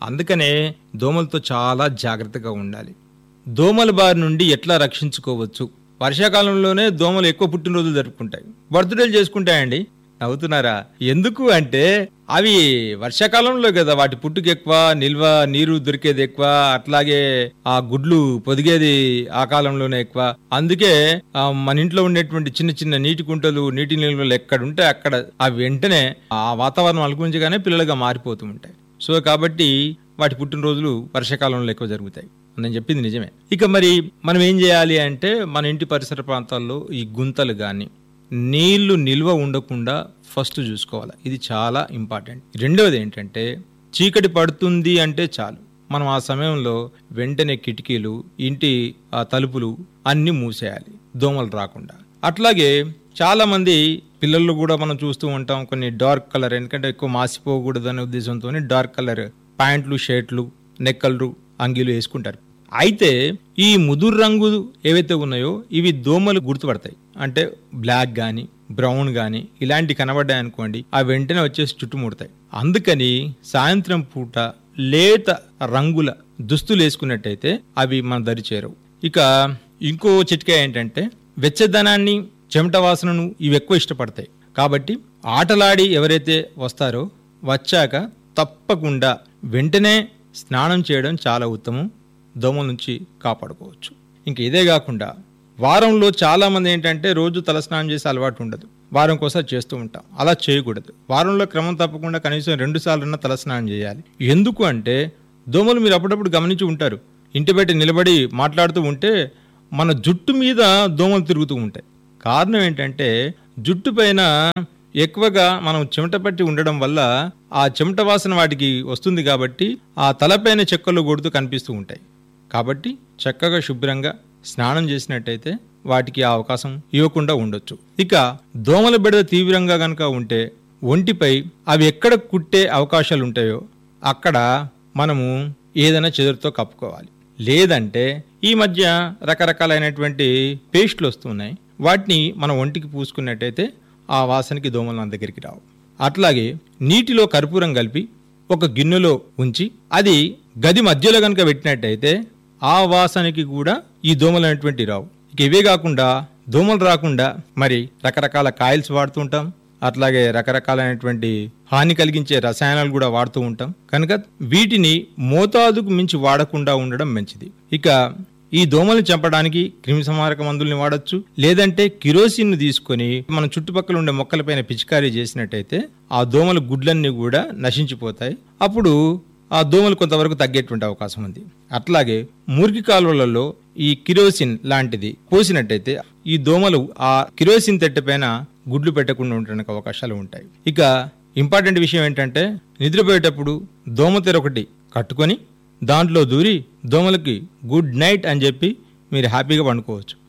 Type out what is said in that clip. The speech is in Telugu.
అందుకనే దోమలతో చాలా జాగ్రత్తగా ఉండాలి దోమల బారి నుండి ఎట్లా రక్షించుకోవచ్చు వర్షాకాలంలోనే దోమలు ఎక్కువ పుట్టినరోజులు జరుపుకుంటాయి బర్త్డేలు చేసుకుంటాయండి నవ్వుతున్నారా ఎందుకు అంటే అవి వర్షాకాలంలో కదా వాటి పుట్టుక ఎక్కువ నిల్వ నీరు దొరికేది ఎక్కువ అట్లాగే ఆ గుడ్లు పొదిగేది ఆ కాలంలోనే ఎక్కువ అందుకే ఆ, మన ఇంట్లో ఉండేటువంటి చిన్న చిన్న నీటి కుంటలు నీటి నిల్వలు ఎక్కడ ఉంటే అక్కడ ఆ వెంటనే ఆ వాతావరణం అనుకూలించగానే పిల్లలుగా మారిపోతూ ఉంటాయి సో కాబట్టి వాటి పుట్టినరోజులు వర్షాకాలంలో ఎక్కువ జరుగుతాయి నేను చెప్పింది నిజమే ఇక మరి మనం ఏం చేయాలి అంటే మన ఇంటి పరిసర ప్రాంతాల్లో ఈ గుంతలు కానీ నీళ్లు నిల్వ ఉండకుండా ఫస్ట్ చూసుకోవాలి ఇది చాలా ఇంపార్టెంట్ రెండవది ఏంటంటే చీకటి పడుతుంది అంటే చాలు మనం ఆ సమయంలో వెంటనే కిటికీలు ఇంటి ఆ తలుపులు అన్నీ మూసేయాలి దోమలు రాకుండా అట్లాగే చాలా మంది పిల్లల్లో కూడా మనం చూస్తూ ఉంటాం కొన్ని డార్క్ కలర్ ఎందుకంటే ఎక్కువ మాసిపోకూడదు అనే ఉద్దేశంతో డార్క్ కలర్ ప్యాంట్లు షర్ట్లు నెక్కలు అంగీలు వేసుకుంటారు అయితే ఈ ముదురు రంగు ఏవైతే ఉన్నాయో ఇవి దోమలు గుర్తుపడతాయి అంటే బ్లాక్ కానీ బ్రౌన్ కానీ ఇలాంటి కనబడ్డాయి అనుకోండి ఆ వెంటనే వచ్చేసి చుట్టుముడతాయి అందుకని సాయంత్రం పూట లేత రంగుల దుస్తులు వేసుకున్నట్టయితే అవి మన దరి చేరవు ఇక ఇంకో చిట్కా ఏంటంటే వెచ్చదనాన్ని చెమట వాసనను ఇవి ఎక్కువ ఇష్టపడతాయి కాబట్టి ఆటలాడి ఎవరైతే వస్తారో వచ్చాక తప్పకుండా వెంటనే స్నానం చేయడం చాలా ఉత్తమం దోమల నుంచి కాపాడుకోవచ్చు ఇంక ఇదే కాకుండా వారంలో చాలా మంది ఏంటంటే రోజు తలస్నానం చేసే అలవాటు ఉండదు వారం ఒకసారి చేస్తూ ఉంటాం అలా చేయకూడదు వారంలో క్రమం తప్పకుండా కనీసం రెండు సార్లు తలస్నానం చేయాలి ఎందుకు అంటే దోమలు మీరు అప్పుడప్పుడు గమనించి ఉంటారు ఇంటి బయట నిలబడి మాట్లాడుతూ ఉంటే మన జుట్టు మీద దోమలు తిరుగుతూ ఉంటాయి కారణం ఏంటంటే జుట్టు పైన ఎక్కువగా మనం చెమట పట్టి ఉండడం వల్ల ఆ చెమట వాసన వాటికి వస్తుంది కాబట్టి ఆ తలపైన చెక్కలు కొడుతూ కనిపిస్తూ ఉంటాయి కాబట్టి చక్కగా శుభ్రంగా స్నానం చేసినట్టయితే వాటికి ఆ అవకాశం ఇవ్వకుండా ఉండొచ్చు ఇక దోమల బెడద తీవ్రంగా కనుక ఉంటే ఒంటిపై అవి ఎక్కడ కుట్టే అవకాశాలు ఉంటాయో అక్కడ మనము ఏదైనా చెదురుతో కప్పుకోవాలి లేదంటే ఈ మధ్య రకరకాలైనటువంటి పేస్ట్లు వస్తున్నాయి వాటిని మన ఒంటికి పూసుకున్నట్టయితే ఆ వాసనకి దోమలు మన దగ్గరికి రావు అట్లాగే నీటిలో కర్పూరం కలిపి ఒక గిన్నెలో ఉంచి అది గది మధ్యలో కనుక పెట్టినట్టయితే ఆ వాసనకి కూడా ఈ దోమలు అనేటువంటి రావు ఇక ఇవే కాకుండా దోమలు రాకుండా మరి రకరకాల కాయిల్స్ వాడుతుంటాం అట్లాగే రకరకాలైనటువంటి హాని కలిగించే రసాయనాలు కూడా వాడుతూ ఉంటాం కనుక వీటిని మోతాదుకు మించి వాడకుండా ఉండడం మంచిది ఇక ఈ దోమల్ని చంపడానికి క్రిమి సంహారక మందుల్ని వాడొచ్చు లేదంటే కిరోసిన్ తీసుకొని మన చుట్టుపక్కల ఉండే మొక్కలపైన పిచికారీ చేసినట్టయితే ఆ దోమల గుడ్లన్నీ కూడా నశించిపోతాయి అప్పుడు ఆ దోమలు కొంతవరకు తగ్గేటువంటి అవకాశం ఉంది అట్లాగే మురికి కాలువలలో ఈ కిరోసిన్ లాంటిది పోసినట్టయితే ఈ దోమలు ఆ కిరోసిన్ తెట్టపైన గుడ్లు పెట్టకుండా ఉండడానికి అవకాశాలు ఉంటాయి ఇక ఇంపార్టెంట్ విషయం ఏంటంటే నిద్రపోయేటప్పుడు దోమతెర ఒకటి కట్టుకొని దాంట్లో దూరి దోమలకి గుడ్ నైట్ అని చెప్పి మీరు హ్యాపీగా పండుకోవచ్చు